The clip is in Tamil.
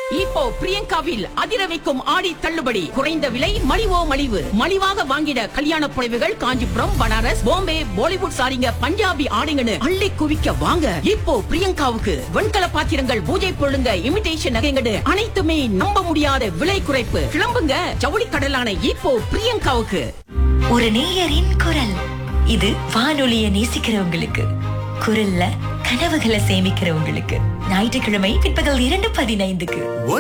இப்போ பிரியங்காவில் அதிர வைக்கும் ஆடி தள்ளுபடி குறைந்த விலை மலிவோ மலிவு மலிவாக வாங்கிட கல்யாண புடவைகள் காஞ்சிபுரம் பனாரஸ் பாம்பே பாலிவுட் சாரிங்க பஞ்சாபி ஆடைங்கன்னு அள்ளி குவிக்க வாங்க இப்போ பிரியங்காவுக்கு வெண்கல பாத்திரங்கள் பூஜை பொருளுங்க இமிடேஷன் நகைங்கன்னு அனைத்துமே நம்ப முடியாத விலை குறைப்பு கிளம்புங்க ஜவுளி கடலான இப்போ பிரியங்காவுக்கு ஒரு நேயரின் குரல் இது வானொலியை நேசிக்கிறவங்களுக்கு குரல்ல கனவுகளை சேமிக்கிறவங்களுக்கு ஞாயிற்றுக்கிழமை பிற்பகல் இரண்டு பதினைந்துக்கு